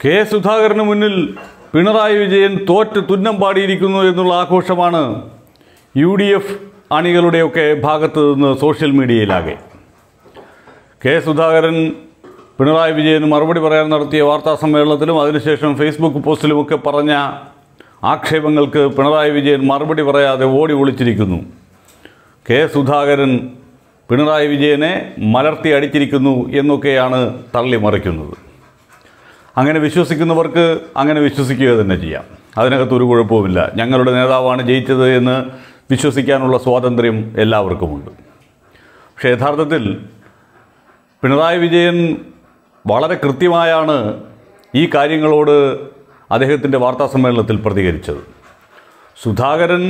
K സുധാകരന് മുന്നിൽ പിണറായി വിജയൻ തോറ്റ് തുന്നം പാടിയിരിക്കുന്നു എന്നുള്ള ആഘോഷമാണ് യു ഡി എഫ് അണികളുടെയൊക്കെ ഭാഗത്ത് നിന്ന് സോഷ്യൽ മീഡിയയിലാകെ കെ സുധാകരൻ പിണറായി വിജയന് മറുപടി പറയാൻ നടത്തിയ വാർത്താ സമ്മേളനത്തിലും അതിനുശേഷം ഫേസ്ബുക്ക് പോസ്റ്റിലുമൊക്കെ പറഞ്ഞ ആക്ഷേപങ്ങൾക്ക് പിണറായി വിജയൻ മറുപടി പറയാതെ ഓടി ഒളിച്ചിരിക്കുന്നു കെ സുധാകരൻ പിണറായി വിജയനെ മലർത്തി അടിച്ചിരിക്കുന്നു എന്നൊക്കെയാണ് തള്ളിമറിക്കുന്നത് അങ്ങനെ വിശ്വസിക്കുന്നവർക്ക് അങ്ങനെ വിശ്വസിക്കുക തന്നെ ചെയ്യാം അതിനകത്ത് ഒരു കുഴപ്പവുമില്ല ഞങ്ങളുടെ നേതാവാണ് ജയിച്ചത് എന്ന് വിശ്വസിക്കാനുള്ള സ്വാതന്ത്ര്യം എല്ലാവർക്കുമുണ്ട് പക്ഷേ യഥാർത്ഥത്തിൽ പിണറായി വിജയൻ വളരെ കൃത്യമായാണ് ഈ കാര്യങ്ങളോട് അദ്ദേഹത്തിൻ്റെ വാർത്താ സമ്മേളനത്തിൽ പ്രതികരിച്ചത് സുധാകരൻ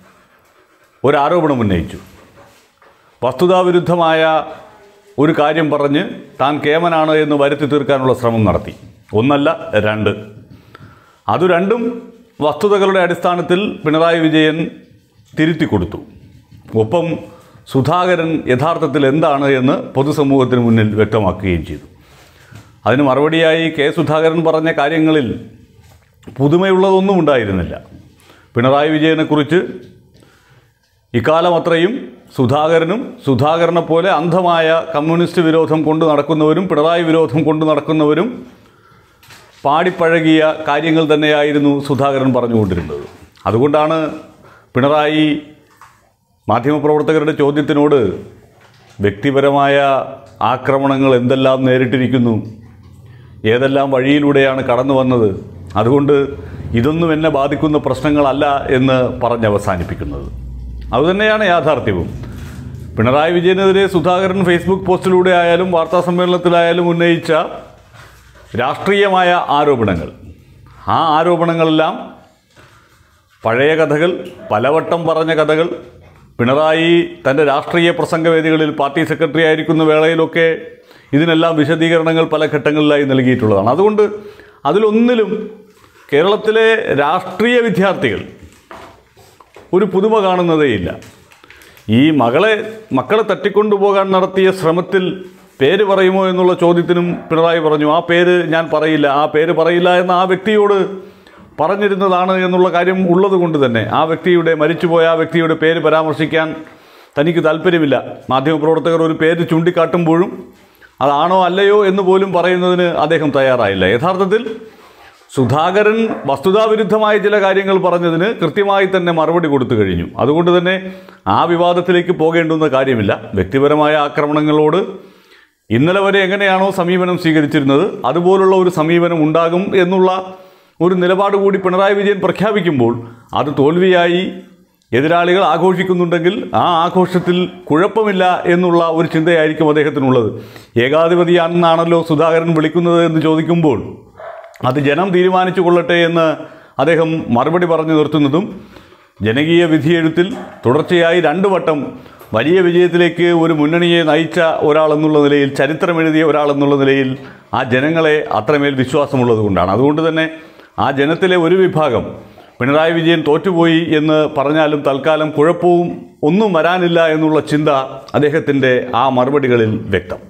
ഒരാരോപണം ഉന്നയിച്ചു വസ്തുതാവിരുദ്ധമായ ഒരു കാര്യം പറഞ്ഞ് താൻ കേമനാണ് എന്ന് വരുത്തി തീർക്കാനുള്ള ശ്രമം നടത്തി ഒന്നല്ല രണ്ട് അത് രണ്ടും വസ്തുതകളുടെ അടിസ്ഥാനത്തിൽ പിണറായി വിജയൻ തിരുത്തി കൊടുത്തു ഒപ്പം സുധാകരൻ യഥാർത്ഥത്തിൽ എന്താണ് എന്ന് പൊതുസമൂഹത്തിന് മുന്നിൽ വ്യക്തമാക്കുകയും ചെയ്തു അതിന് മറുപടിയായി കെ സുധാകരൻ പറഞ്ഞ കാര്യങ്ങളിൽ പുതുമയുള്ളതൊന്നും ഉണ്ടായിരുന്നില്ല പിണറായി വിജയനെക്കുറിച്ച് ഇക്കാലം അത്രയും സുധാകരനും സുധാകരനെ പോലെ അന്ധമായ കമ്മ്യൂണിസ്റ്റ് വിരോധം കൊണ്ട് നടക്കുന്നവരും പിണറായി വിരോധം കൊണ്ട് നടക്കുന്നവരും പാടിപ്പഴകിയ കാര്യങ്ങൾ തന്നെയായിരുന്നു സുധാകരൻ പറഞ്ഞുകൊണ്ടിരുന്നത് അതുകൊണ്ടാണ് പിണറായി മാധ്യമപ്രവർത്തകരുടെ ചോദ്യത്തിനോട് വ്യക്തിപരമായ ആക്രമണങ്ങൾ എന്തെല്ലാം നേരിട്ടിരിക്കുന്നു ഏതെല്ലാം വഴിയിലൂടെയാണ് കടന്നു വന്നത് അതുകൊണ്ട് ഇതൊന്നും എന്നെ ബാധിക്കുന്ന പ്രശ്നങ്ങളല്ല എന്ന് പറഞ്ഞ് അവസാനിപ്പിക്കുന്നത് അതുതന്നെയാണ് യാഥാർത്ഥ്യവും പിണറായി വിജയനെതിരെ സുധാകരൻ ഫേസ്ബുക്ക് പോസ്റ്റിലൂടെ ആയാലും വാർത്താ സമ്മേളനത്തിലായാലും ഉന്നയിച്ച രാഷ്ട്രീയമായ ആരോപണങ്ങൾ ആ ആരോപണങ്ങളെല്ലാം പഴയ കഥകൾ പലവട്ടം പറഞ്ഞ കഥകൾ പിണറായി തൻ്റെ രാഷ്ട്രീയ പ്രസംഗവേദികളിൽ പാർട്ടി സെക്രട്ടറി ആയിരിക്കുന്ന വേളയിലൊക്കെ ഇതിനെല്ലാം വിശദീകരണങ്ങൾ പല ഘട്ടങ്ങളിലായി നൽകിയിട്ടുള്ളതാണ് അതുകൊണ്ട് അതിലൊന്നിലും കേരളത്തിലെ രാഷ്ട്രീയ വിദ്യാർത്ഥികൾ ഒരു പുതുമ കാണുന്നതേയില്ല ഈ മകളെ മക്കളെ തട്ടിക്കൊണ്ടുപോകാൻ നടത്തിയ ശ്രമത്തിൽ പേര് പറയുമോ എന്നുള്ള ചോദ്യത്തിനും പിണറായി പറഞ്ഞു ആ പേര് ഞാൻ പറയില്ല ആ പേര് പറയില്ല എന്ന ആ വ്യക്തിയോട് പറഞ്ഞിരുന്നതാണ് എന്നുള്ള കാര്യം ഉള്ളത് കൊണ്ട് തന്നെ ആ വ്യക്തിയുടെ മരിച്ചുപോയ ആ വ്യക്തിയുടെ പേര് പരാമർശിക്കാൻ തനിക്ക് താല്പര്യമില്ല മാധ്യമപ്രവർത്തകർ ഒരു പേര് ചൂണ്ടിക്കാട്ടുമ്പോഴും അതാണോ അല്ലയോ എന്ന് പോലും പറയുന്നതിന് അദ്ദേഹം തയ്യാറായില്ല യഥാർത്ഥത്തിൽ സുധാകരൻ വസ്തുതാവിരുദ്ധമായ ചില കാര്യങ്ങൾ പറഞ്ഞതിന് കൃത്യമായി തന്നെ മറുപടി കൊടുത്തു കഴിഞ്ഞു അതുകൊണ്ട് തന്നെ ആ വിവാദത്തിലേക്ക് പോകേണ്ടുന്ന കാര്യമില്ല വ്യക്തിപരമായ ആക്രമണങ്ങളോട് ഇന്നലെ വരെ എങ്ങനെയാണോ സമീപനം സ്വീകരിച്ചിരുന്നത് അതുപോലുള്ള ഒരു സമീപനം ഉണ്ടാകും എന്നുള്ള ഒരു നിലപാട് കൂടി പിണറായി വിജയൻ പ്രഖ്യാപിക്കുമ്പോൾ അത് തോൽവിയായി എതിരാളികൾ ആഘോഷിക്കുന്നുണ്ടെങ്കിൽ ആ ആഘോഷത്തിൽ കുഴപ്പമില്ല എന്നുള്ള ഒരു ചിന്തയായിരിക്കും അദ്ദേഹത്തിനുള്ളത് ഏകാധിപതിയാണെന്നാണല്ലോ സുധാകരൻ വിളിക്കുന്നത് എന്ന് ചോദിക്കുമ്പോൾ അത് ജനം തീരുമാനിച്ചു കൊള്ളട്ടെ എന്ന് അദ്ദേഹം മറുപടി പറഞ്ഞു നിർത്തുന്നതും ജനകീയ വിധിയെഴുത്തിൽ തുടർച്ചയായി രണ്ടു വട്ടം വലിയ വിജയത്തിലേക്ക് ഒരു മുന്നണിയെ നയിച്ച ഒരാളെന്നുള്ള നിലയിൽ ചരിത്രമെഴുതിയ ഒരാളെന്നുള്ള നിലയിൽ ആ ജനങ്ങളെ അത്രമേൽ വിശ്വാസമുള്ളത് കൊണ്ടാണ് അതുകൊണ്ട് തന്നെ ആ ജനത്തിലെ ഒരു വിഭാഗം പിണറായി വിജയൻ തോറ്റുപോയി എന്ന് പറഞ്ഞാലും തൽക്കാലം കുഴപ്പവും ഒന്നും വരാനില്ല എന്നുള്ള ചിന്ത അദ്ദേഹത്തിൻ്റെ ആ മറുപടികളിൽ വ്യക്തം